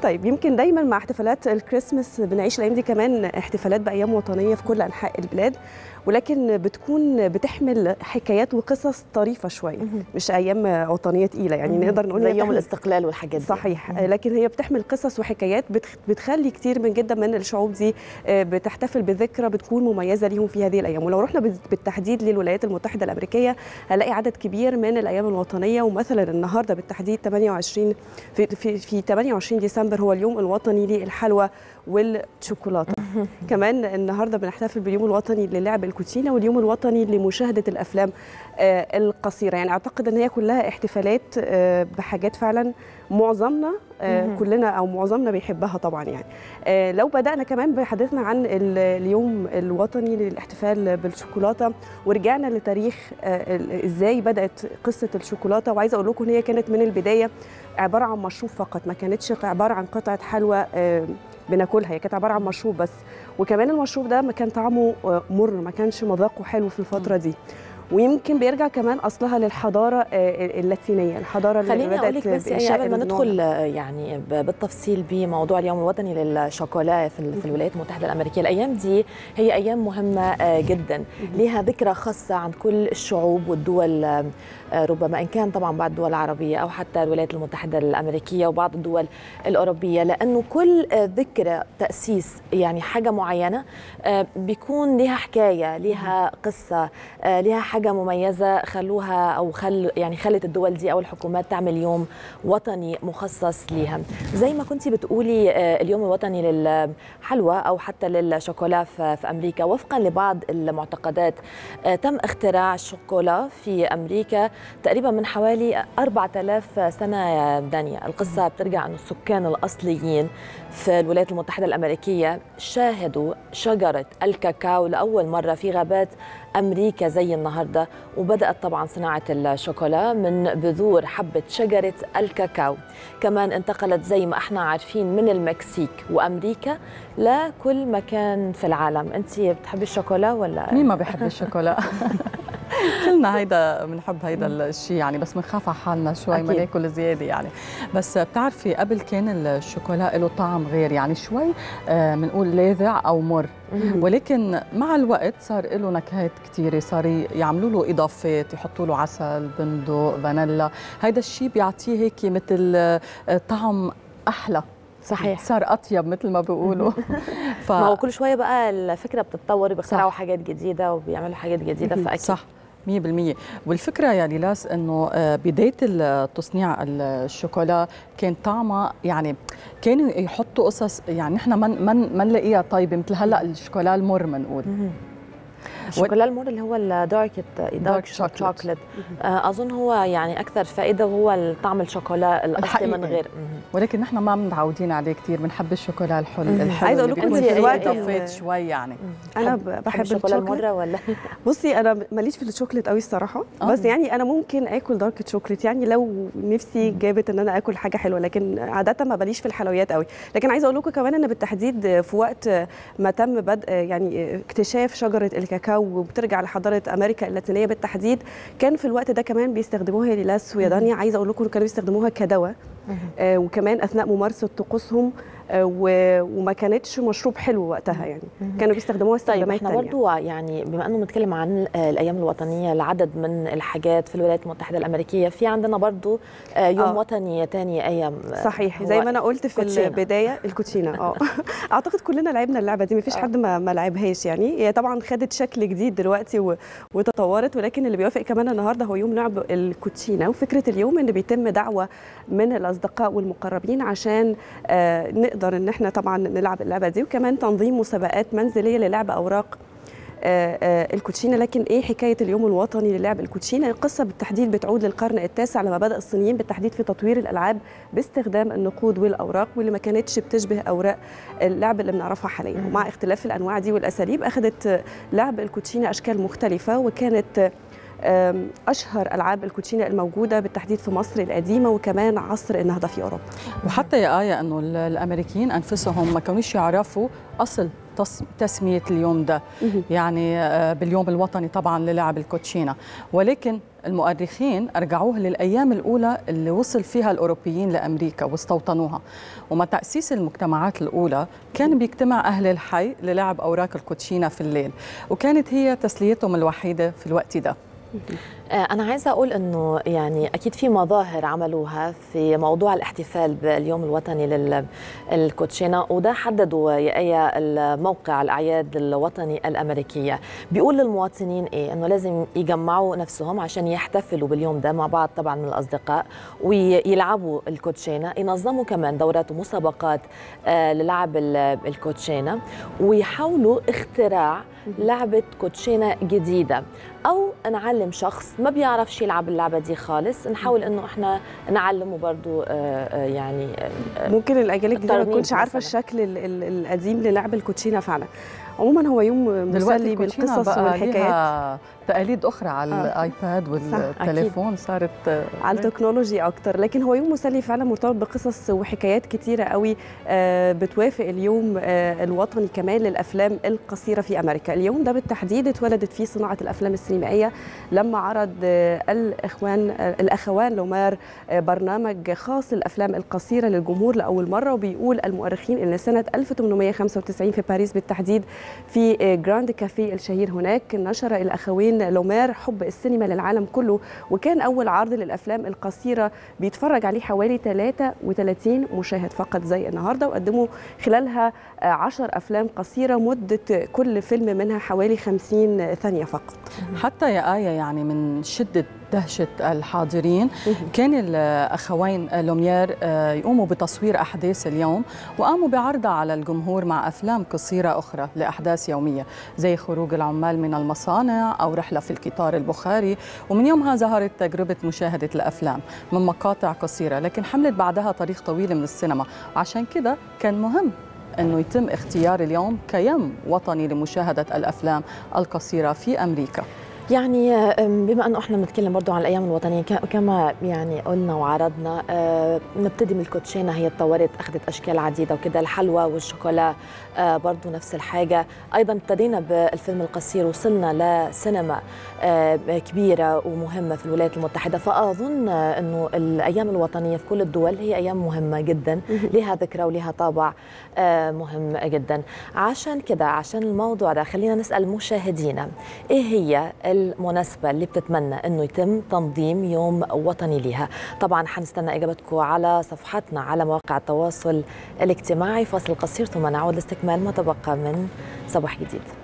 طيب يمكن دايما مع احتفالات الكريسماس بنعيش الايام دي كمان احتفالات بايام وطنيه في كل انحاء البلاد ولكن بتكون بتحمل حكايات وقصص طريفه شويه مش ايام وطنيه تقيله يعني نقدر نقول زي إنها يوم بتحمل- الاستقلال والحاجات دي صحيح لكن هي بتحمل قصص وحكايات بتخ- بتخلي كتير من جدا من الشعوب دي آه، بتحتفل بذكرى بتكون مميزه ليهم في هذه الايام ولو رحنا بال- بالتحديد للولايات المتحده الامريكيه هنلاقي عدد كبير من الايام الوطنيه ومثلا النهارده بالتحديد 28 في في, في 28 ديسمبر هو اليوم الوطني للحلوى والشوكولاته كمان النهارده بنحتفل باليوم الوطني للعب الكوتشينه واليوم الوطني لمشاهده الافلام آه، القصيره يعني اعتقد ان هي كلها احتفالات آه، بحاجات فعلا معظمنا آه، مهم. كلنا او معظمنا بيحبها طبعا يعني آه، لو بدانا كمان بحديثنا عن ال- اليوم الوطني للاحتفال بالشوكولاته ورجعنا لتاريخ آه، ال- ازاي بدات قصه الشوكولاته وعايزه اقول لكم ان هي كانت من البدايه عباره عن مشروب فقط ما كانتش عباره عن قطعه حلوى آه، بناكلها هي كانت عباره عن مشروب بس وكمان المشروب ده ما كان طعمه آه، مر ما كانش مذاقه حلو في الفتره دي ويمكن بيرجع كمان اصلها للحضاره آه، اللاتينيه الحضاره اللي خليني اقول بدات لك بس يعني بإنشاء قبل ما النوع ندخل آه، يعني ب- بالتفصيل بموضوع اليوم الوطني للشوكولا في, ال- في الولايات المتحده الامريكيه الايام دي هي ايام مهمه آه، جدا لها ذكرى خاصه عند كل الشعوب والدول آه، آه، ربما ان كان طبعا بعض الدول العربيه او حتى الولايات المتحده الامريكيه وبعض الدول الاوروبيه لانه كل آه، ذكرى تاسيس يعني حاجه معينه آه، بيكون لها حكايه لها قصه آه، لها حاجه مميزه خلوها او خل يعني خلت الدول دي او الحكومات تعمل يوم وطني مخصص ليها زي ما كنتي بتقولي آه، اليوم الوطني للحلوى او حتى للشوكولا في في امريكا وفقا لبعض المعتقدات آه، تم اختراع الشوكولا في امريكا تقريبا من حوالي 4000 سنه يا دانيا القصه بترجع انه السكان الاصليين في الولايات المتحده الامريكيه شاهدوا شجره الكاكاو لاول مره في غابات امريكا زي النهارده وبدات طبعا صناعه الشوكولا من بذور حبه شجره الكاكاو كمان انتقلت زي ما احنا عارفين من المكسيك وامريكا لكل مكان في العالم انت بتحبي الشوكولا ولا مين ما بيحب الشوكولا كلنا هيدا بنحب هيدا الشيء يعني بس بنخاف على حالنا شوي ما أكيد. ناكل زياده يعني بس بتعرفي قبل كان الشوكولا له طعم غير يعني شوي بنقول لاذع او مر ولكن مع الوقت صار له نكهات كثيره صار يعملوا له اضافات يحطوا له عسل بندق فانيلا هيدا الشيء بيعطيه هيك مثل آه، طعم احلى صحيح صار اطيب مثل ما بيقولوا ف... ما هو كل شويه بقى الفكره بتتطور بيخترعوا صح. حاجات جديده وبيعملوا حاجات جديده فاكيد صح 100% والفكرة يا ليلاس انه آه، بداية ال- تصنيع الشوكولا كان طعمها يعني كانوا يحطوا قصص يعني نحن ما ما ما نلاقيها طيبة مثل هلا الشوكولا المر بنقول الشوكولا المر اللي هو الدارك دارك chocolate. شوكليت اظن هو يعني اكثر فائده وهو طعم الشوكولا الاصلي الحقيقي. من غير مهم. ولكن نحن ما متعودين عليه كثير بنحب الشوكولا الحلو مم. الحلو عايزة أقول اللي لكم بيكون أنت فيه الوقت إضافات ال- شوي يعني انا بتحب- ب- بحب الشوكولا الشوكولا المره ولا بصي انا ماليش في الشوكليت قوي الصراحه آه. بس يعني انا ممكن اكل دارك شوكليت يعني لو نفسي جابت ان انا اكل حاجه حلوه لكن عاده ما بليش في الحلويات قوي لكن عايزه اقول لكم كمان ان بالتحديد في وقت ما تم بدء يعني اكتشاف شجره الكاكاو وبترجع لحضاره امريكا اللاتينيه بالتحديد كان في الوقت ده كمان بيستخدموها يا ليلاس ويا دانيا عايزه اقول لكم كانوا بيستخدموها كدواء آه، وكمان اثناء ممارسه طقوسهم آه، و- وما كانتش مشروب حلو وقتها يعني كانوا بيستخدموها طيب استخدامات احنا تانية. برضو يعني بما انه بنتكلم عن آه، الايام الوطنيه لعدد من الحاجات في الولايات المتحده الامريكيه في عندنا برضو آه، يوم آه. وطني تاني ايام آه، صحيح هو زي ما انا قلت في كوتشينة. البدايه الكوتشينه اه اعتقد كلنا لعبنا اللعبه دي مفيش آه. حد ما, ما لعبهاش يعني هي طبعا خدت شكل جديد دلوقتي و... وتطورت ولكن اللي بيوافق كمان النهارده هو يوم لعب الكوتشينه وفكره اليوم ان بيتم دعوه من الاصدقاء والمقربين عشان آه نقدر ان احنا طبعا نلعب اللعبه دي وكمان تنظيم مسابقات منزليه للعب اوراق آه، آه، الكوتشينه لكن ايه حكايه اليوم الوطني للعب الكوتشينه القصه بالتحديد بتعود للقرن التاسع لما بدا الصينيين بالتحديد في تطوير الالعاب باستخدام النقود والاوراق واللي ما كانتش بتشبه اوراق اللعب اللي بنعرفها حاليا ومع اختلاف الانواع دي والاساليب اخذت آه، لعب الكوتشينه اشكال مختلفه وكانت آه، آم، اشهر العاب الكوتشينه الموجوده بالتحديد في مصر القديمه وكمان عصر النهضه في اوروبا وحتى يا آية أنه ال- الأمريكيين أنفسهم ما كانوش يعرفوا أصل تسميه اليوم ده يعني باليوم الوطني طبعا للعب الكوتشينه ولكن المؤرخين ارجعوها للايام الاولى اللي وصل فيها الاوروبيين لامريكا واستوطنوها ومع تاسيس المجتمعات الاولى كان بيجتمع اهل الحي للعب اوراق الكوتشينه في الليل وكانت هي تسليتهم الوحيده في الوقت ده أنا عايزة أقول أنه يعني أكيد في مظاهر عملوها في موضوع الاحتفال باليوم الوطني للكوتشينا وده حددوا يا آية الموقع الأعياد الوطني الأمريكية بيقول للمواطنين إيه أنه لازم يجمعوا نفسهم عشان يحتفلوا باليوم ده مع بعض طبعا من الأصدقاء ويلعبوا الكوتشينا ينظموا كمان دورات ومسابقات للعب الكوتشينا ويحاولوا اختراع لعبة كوتشينة جديدة أو نعلم شخص ما بيعرفش يلعب اللعبة دي خالص نحاول إنه إحنا نعلمه برضو يعني ممكن الأجيال الجديدة ما تكونش عارفة الشكل القديم للعب الكوتشينة فعلا عموما هو يوم مسلي بالقصص والحكايات تقاليد اخرى على آه. الايباد والتليفون صارت على التكنولوجي اكتر لكن هو يوم مسلي فعلا مرتبط بقصص وحكايات كتيره قوي بتوافق اليوم الوطني كمان للافلام القصيره في امريكا اليوم ده بالتحديد اتولدت فيه صناعه الافلام السينمائيه لما عرض الاخوان الاخوان لومار برنامج خاص للافلام القصيره للجمهور لاول مره وبيقول المؤرخين ان سنه 1895 في باريس بالتحديد في جراند كافيه الشهير هناك نشر الاخوين لومير حب السينما للعالم كله وكان اول عرض للافلام القصيره بيتفرج عليه حوالي 33 مشاهد فقط زي النهارده وقدموا خلالها 10 افلام قصيره مده كل فيلم منها حوالي 50 ثانيه فقط حتى يا ايه يعني من شده دهشة الحاضرين كان الأخوين لومير يقوموا بتصوير أحداث اليوم وقاموا بعرضها على الجمهور مع أفلام قصيرة أخرى لأحداث يومية زي خروج العمال من المصانع أو رحلة في القطار البخاري ومن يومها ظهرت تجربة مشاهدة الأفلام من مقاطع قصيرة لكن حملت بعدها طريق طويل من السينما وعشان كده كان مهم أنه يتم اختيار اليوم كيوم وطني لمشاهدة الأفلام القصيرة في أمريكا يعني بما انه احنا بنتكلم برضه عن الايام الوطنيه كما يعني قلنا وعرضنا نبتدي من الكوتشينه هي تطورت اخذت اشكال عديده وكده الحلوى والشوكولا برضه نفس الحاجه ايضا ابتدينا بالفيلم القصير وصلنا لسينما كبيره ومهمه في الولايات المتحده فاظن انه الايام الوطنيه في كل الدول هي ايام مهمه جدا لها ذكرى ولها طابع مهم جدا عشان كده عشان الموضوع ده خلينا نسال مشاهدينا ايه هي المناسبة اللي بتتمنى أنه يتم تنظيم يوم وطني لها طبعا حنستنى إجابتكم على صفحتنا على مواقع التواصل الاجتماعي فاصل قصير ثم نعود لاستكمال ما تبقى من صباح جديد